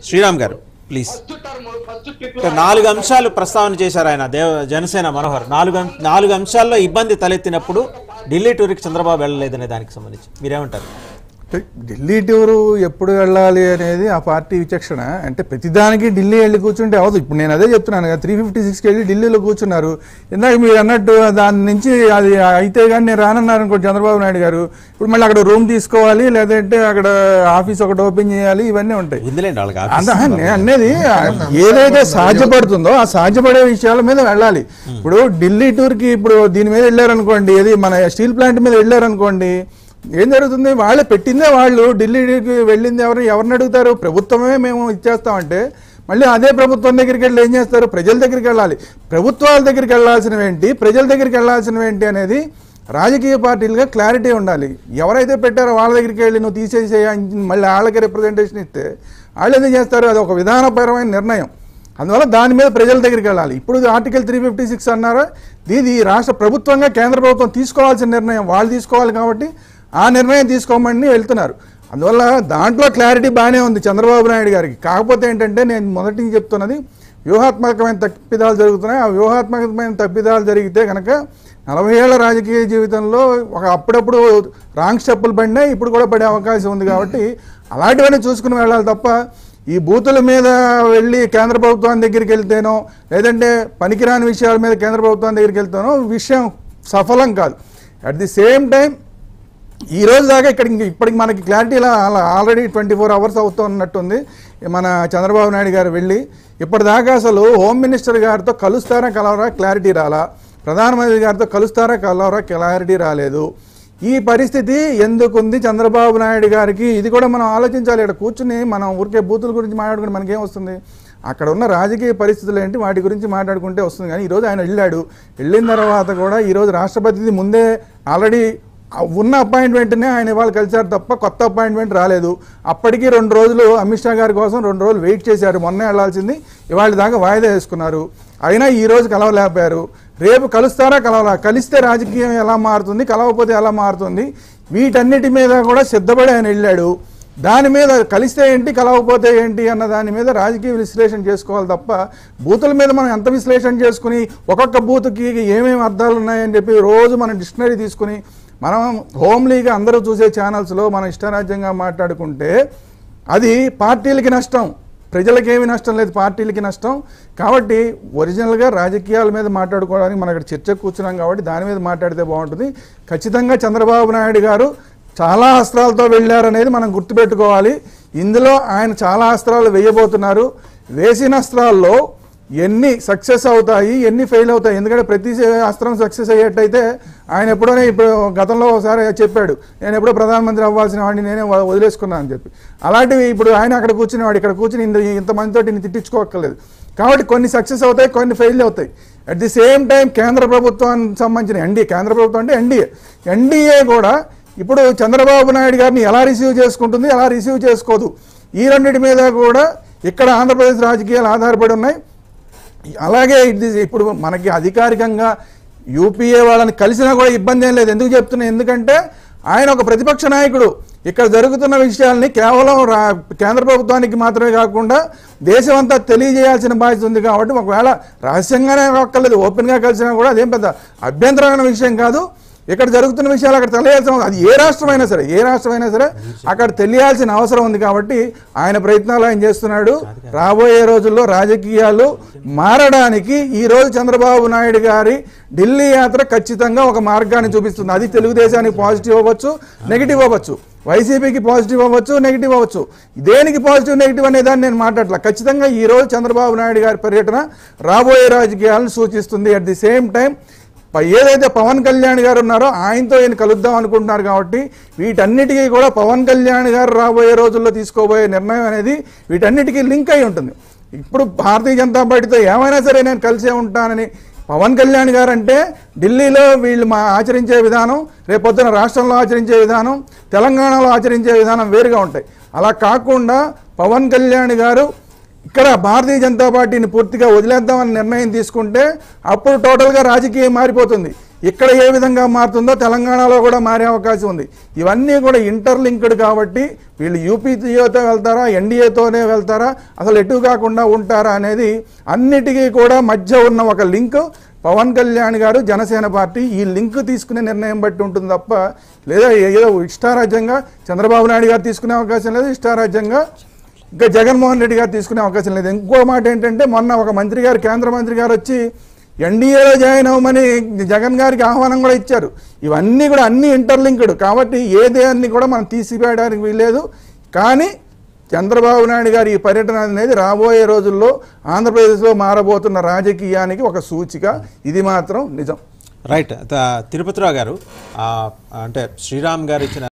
శ్రీరామ్ గారు please first term first trip ఇక్కడ నాలుగు అంశాలు ప్రస్తావన చేశారు ఆయన దేవ జనసేన మనోహర్ నాలుగు అం- నాలుగు అంశాల్లో ఇబ్బంది తలెత్తినప్పుడు ఢిల్లీ టూర్కి చంద్రబాబు వెళ్ళలేదనే దానికి సంబంధించి మీరేమంటారు అంటే ఢిల్లీ టూరు ఎప్పుడు వెళ్ళాలి అనేది ఆ పార్టీ విచక్షణ అంటే ప్రతిదానికి ఢిల్లీ వెళ్ళి కూర్చుంటే అవదు ఇప్పుడు నేను అదే చెప్తున్నాను కదా త్రీ ఫిఫ్టీ సిక్స్కి వెళ్ళి ఢిల్లీలో కూర్చున్నారు ఇందాక మీరు అన్నట్టు దాని నుంచి అది అయితే కానీ నేను రానన్నారు అనుకోండి చంద్రబాబు నాయుడు గారు ఇప్పుడు మళ్ళీ అక్కడ రూమ్ తీసుకోవాలి లేదంటే అక్కడ ఆఫీస్ ఒకటి ఓపెన్ చేయాలి ఇవన్నీ ఉంటాయి ఉందిలేండి వాళ్ళకి అంత ఆఫీస్. నేను అనేది ఏదైతే సాధ్యపడుతుందో ఆ సాధ్యపడే విషయాల మీద వెళ్ళాలి ఇప్పుడు ఢిల్లీ టూర్కి ఇప్పుడు దీని మీద వెళ్ళారనుకోండి ఏది మన స్టీల్ ప్లాంట్ మీద వెళ్ళారనుకోండి ఏం జరుగుతుంది వాళ్ళే పెట్టిందే వాళ్ళు ఢిల్లీకి వెళ్ళింది ఎవరు ఎవరిని అడుగుతారు ప్రభుత్వమే మేము ఇచ్చేస్తామంటే మళ్ళీ అదే ప్రభుత్వం దగ్గరికి వెళ్ళి ఏం చేస్తారు ప్రజల దగ్గరికి వెళ్ళాలి ప్రభుత్వాల దగ్గరికి వెళ్ళాల్సినవి ఏంటి ప్రజల దగ్గరికి వెళ్ళాల్సినవి ఏంటి అనేది రాజకీయ పార్టీలుగా క్లారిటీ ఉండాలి ఎవరైతే పెట్టారో వాళ్ళ దగ్గరికి వెళ్ళి నువ్వు తీసేసేయ మళ్ళీ వాళ్ళకి రిప్రజెంటేషన్ ఇస్తే వాళ్ళు ఎందుకు చేస్తారు అది ఒక విధానపరమైన నిర్ణయం అందువల్ల దాని మీద ప్రజల దగ్గరికి వెళ్ళాలి ఇప్పుడు ఆర్టికల్ త్రీ ఫిఫ్టీ సిక్స్ అన్నారా ఇది రాష్ట్ర ప్రభుత్వంగా కేంద్ర ప్రభుత్వం తీసుకోవాల్సిన నిర్ణయం వాళ్ళు తీసుకోవాలి కాబట్టి ఆ నిర్ణయం తీసుకోమని వెళ్తున్నారు అందువల్ల దాంట్లో క్లారిటీ బాగానే ఉంది చంద్రబాబు నాయుడు గారికి కాకపోతే ఏంటంటే నేను మొదటి నుంచి చెప్తున్నది వ్యూహాత్మకమైన తప్పిదాలు జరుగుతున్నాయి ఆ వ్యూహాత్మకమైన తప్పిదాలు జరిగితే కనుక నలభై ఏళ్ల రాజకీయ జీవితంలో ఒక అప్పుడప్పుడు రాంగ్ స్టెప్పులు పడినాయి ఇప్పుడు కూడా పడే అవకాశం ఉంది కాబట్టి అలాంటివన్నీ చూసుకుని వెళ్ళాలి తప్ప ఈ బూతుల మీద వెళ్ళి కేంద్ర ప్రభుత్వం దగ్గరికి వెళ్తేనో లేదంటే పనికిరాని విషయాల మీద కేంద్ర ప్రభుత్వం దగ్గరికి వెళ్తేనో విషయం సఫలం కాదు అట్ ది సేమ్ టైం ఈ రోజు దాకా ఇక్కడ ఇంక ఇప్పటికి మనకి clarity already twenty four hours అవుతున్నట్టుంది మన చంద్రబాబు నాయుడు గారు వెళ్ళి ఇప్పటిదాకా అసలు హోమ్ మినిస్టర్ గారితో కలుస్తారా కలవరా క్లారిటీ రాలా ప్రధానమంత్రి గారితో కలుస్తారా కలవరా క్లారిటీ రాలేదు ఈ పరిస్థితి ఎందుకుంది చంద్రబాబు నాయుడు గారికి ఇది కూడా మనం ఆలోచించాలి ఇక్కడ కూర్చుని మనం ఊరికే బూతుల గురించి మాట్లాడుకుంటే మనకేం వస్తుంది అక్కడ ఉన్న రాజకీయ పరిస్థితులు ఏంటి వాటి గురించి మాట్లాడుకుంటే వస్తుంది కానీ ఈరోజు ఆయన వెళ్ళాడు వెళ్ళిన తర్వాత కూడా ఈరోజు రాష్ట్రపతిది ముందే ఆల్రెడీ ఉన్న అపాయింట్మెంట్నే ఆయన ఇవాళ కలిశారు తప్ప కొత్త అపాయింట్మెంట్ రాలేదు అప్పటికి రెండు రోజులు అమిత్ షా గారి కోసం రెండు రోజులు వెయిట్ చేశారు మొన్న వెళ్లాల్సింది ఇవాళ దాకా వాయిదా వేసుకున్నారు అయినా ఈ రోజు కలవలేకపోయారు రేపు కలుస్తారా కలవరా కలిస్తే రాజకీయం ఎలా మారుతుంది కలవకపోతే ఎలా మారుతుంది వీటన్నిటి మీద కూడా సిద్ధపడి ఆయన వెళ్ళాడు దాని మీద కలిస్తే ఏంటి కలవకపోతే ఏంటి అన్న దాని మీద రాజకీయ విశ్లేషణ చేసుకోవాలి తప్ప బూతుల మీద మనం ఎంత విశ్లేషణ చేసుకుని ఒక్కొక్క బూత్కి ఏమేమి అర్థాలు ఉన్నాయని చెప్పి రోజు మనం డిక్షనరీ తీసుకుని మనం హోమ్లీగా అందరూ చూసే ఛానల్స్లో మనం ఇష్టరాజ్యంగా మాట్లాడుకుంటే అది పార్టీలకి నష్టం ప్రజలకేమి నష్టం లేదు పార్టీలకి నష్టం కాబట్టి ఒరిజినల్గా రాజకీయాల మీద మాట్లాడుకోవడానికి మనం ఇక్కడ చర్చ కూర్చున్నాం కాబట్టి దాని మీద మాట్లాడితే బాగుంటుంది ఖచ్చితంగా చంద్రబాబు నాయుడు గారు చాలా అస్త్రాలతో వెళ్ళారనేది మనం గుర్తుపెట్టుకోవాలి ఇందులో ఆయన చాలా అస్త్రాలు వేయబోతున్నారు వేసిన అస్త్రాల్లో ఎన్ని సక్సెస్ అవుతాయి ఎన్ని ఫెయిల్ అవుతాయి ఎందుకంటే ప్రతి అస్త్రం సక్సెస్ అయ్యేట్టయితే ఆయన ఎప్పుడోనే ఇప్పుడు గతంలో ఒకసారి చెప్పాడు నేను ఎప్పుడో ప్రధానమంత్రి అవ్వాల్సిన వాడిని నేనే వ- వదిలేసుకున్నాను అని చెప్పి అలాంటివి ఇప్పుడు ఆయన అక్కడ కూర్చుని వాడు ఇక్కడ కూర్చుని ఇంత ఇంతమందితో ఇన్ని తిట్టించుకోక్కర్లేదు కాబట్టి కొన్ని సక్సెస్ అవుతాయి కొన్ని ఫెయిల్ అవుతాయి అట్ ది సేమ్ టైం కేంద్ర ప్రభుత్వానికి సంబంధించిన ఎన్డీఏ కేంద్ర ప్రభుత్వం అంటే ఎన్డీఏ ఎన్డీఏ కూడా ఇప్పుడు చంద్రబాబు నాయుడు గారిని ఎలా రిసీవ్ చేసుకుంటుంది ఎలా రిసీవ్ చేసుకోదు ఈ రెండింటి మీద కూడా ఇక్కడ ఆంధ్రప్రదేశ్ రాజకీయాలు ఆధారపడి ఉన్నాయి అలాగే ఇది ఇప్పుడు మనకి అధికారికంగా యూపీఏ వాళ్ళని కలిసినా కూడా ఇబ్బంది ఏం లేదు ఎందుకు చెప్తున్నా ఎందుకంటే ఆయన ఒక ప్రతిపక్ష నాయకుడు ఇక్కడ జరుగుతున్న విషయాల్ని కేవలం రా కేంద్ర ప్రభుత్వానికి మాత్రమే కాకుండా దేశం అంతా తెలియజేయాల్సిన బాధ్యత ఉంది కాబట్టి ఒకవేళ రహస్యంగానే ఒక్కర్లేదు ఓపెన్గా కలిసినా కూడా అదేం పెద్ద అభ్యంతరమైన విషయం కాదు ఇక్కడ జరుగుతున్న విషయాలు అక్కడ తెలియాల్సిన అవసరం- అది ఏ రాష్ట్రమైనా సరే ఏ రాష్ట్రమైనా సరే అక్కడ తెలియాల్సిన అవసరం ఉంది కాబట్టి ఆయన ప్రయత్నాలు ఆయన చేస్తున్నాడు రాబోయే రోజుల్లో రాజకీయాలు మారడానికి ఈ రోజు చంద్రబాబు నాయుడు గారి ఢిల్లీ యాత్ర ఖచ్చితంగా ఒక మార్గాన్ని చూపిస్తుంది అది తెలుగుదేశానికి పాజిటివ్ అవ్వచ్చు నెగిటివ్ అవ్వచ్చు వైసీపీకి పాజిటివ్ అవ్వచ్చు నెగిటివ్ అవ్వచ్చు దేనికి పాజిటివ్ నెగిటివ్ అనే దాన్ని నేను మాట్లాడలే ఖచ్చితంగా ఈ రోజు చంద్రబాబు నాయుడు గారి పర్యటన రాబోయే రాజకీయాలను సూచిస్తుంది అట్ ది సేమ్ టైం ప- ఏదైతే పవన్ కళ్యాణ్ గారు ఉన్నారో ఆయనతో ఈయన కలుద్దాం అనుకుంటున్నారు కాబట్టి వీటన్నిటికీ కూడా పవన్ కళ్యాణ్ గారు రాబోయే రోజుల్లో తీసుకోబోయే నిర్ణయం అనేది వీటన్నిటికీ లింక్ అయి ఉంటుంది ఇప్పుడు భారతీయ జనతా పార్టీతో ఏమైనా సరే నేను కలిసే ఉంటానని పవన్ కళ్యాణ్ గారు అంటే ఢిల్లీలో వీళ్ళు మా ఆచరించే విధానం రేపొద్దున రాష్ట్రంలో ఆచరించే విధానం తెలంగాణలో ఆచరించే విధానం వేరుగా ఉంటాయి అలా కాకుండా పవన్ కళ్యాణ్ గారు ఇక్కడ భారతీయ జనతా పార్టీని పూర్తిగా వదిలేద్దామని నిర్ణయం తీసుకుంటే అప్పుడు టోటల్గా రాజకీయం మారిపోతుంది ఇక్కడ ఏ విధంగా మారుతుందో తెలంగాణలో కూడా మారే అవకాశం ఉంది ఇవన్నీ కూడా ఇంటర్లింక్డ్ కాబట్టి వీళ్ళు యూపీతో వెళ్తారా ఎన్డీఏతోనే వెళ్తారా అసలు ఎటు కాకుండా ఉంటారా అనేది అన్నిటికీ కూడా మధ్య ఉన్న ఒక లింక్ పవన్ కళ్యాణ్ గారు జనసేన పార్టీ ఈ లింక్ తీసుకునే నిర్ణయం బట్టి ఉంటుంది తప్ప లేదా ఏదో ఇష్టారాజ్యంగా చంద్రబాబు నాయుడు గారు తీసుకునే అవకాశం లేదు ఇష్టారాజ్యంగా ఇంకా జగన్మోహన్ రెడ్డి గారు తీసుకునే అవకాశం లేదు ఇంకో మాట ఏంటంటే మొన్న ఒక మంత్రి గారు కేంద్ర మంత్రి గారు వచ్చి ఎన్డీఏలో జాయిన్ అవ్వమని జగన్ గారికి ఆహ్వానం కూడా ఇచ్చారు ఇవన్నీ కూడా అన్ని ఇంటర్లింక్డ్ కాబట్టి ఏ దేన్ని కూడా మనం తీసివేయడానికి వీల్లేదు కానీ చంద్రబాబు నాయుడు గారి ఈ పర్యటన అనేది రాబోయే రోజుల్లో ఆంధ్రప్రదేశ్లో మారబోతున్న రాజకీయానికి ఒక సూచిక ఇది మాత్రం నిజం రైట్ త- తిరుపతిరావు గారు ఆ, అంటే శ్రీరామ్ గారు ఇచ్చిన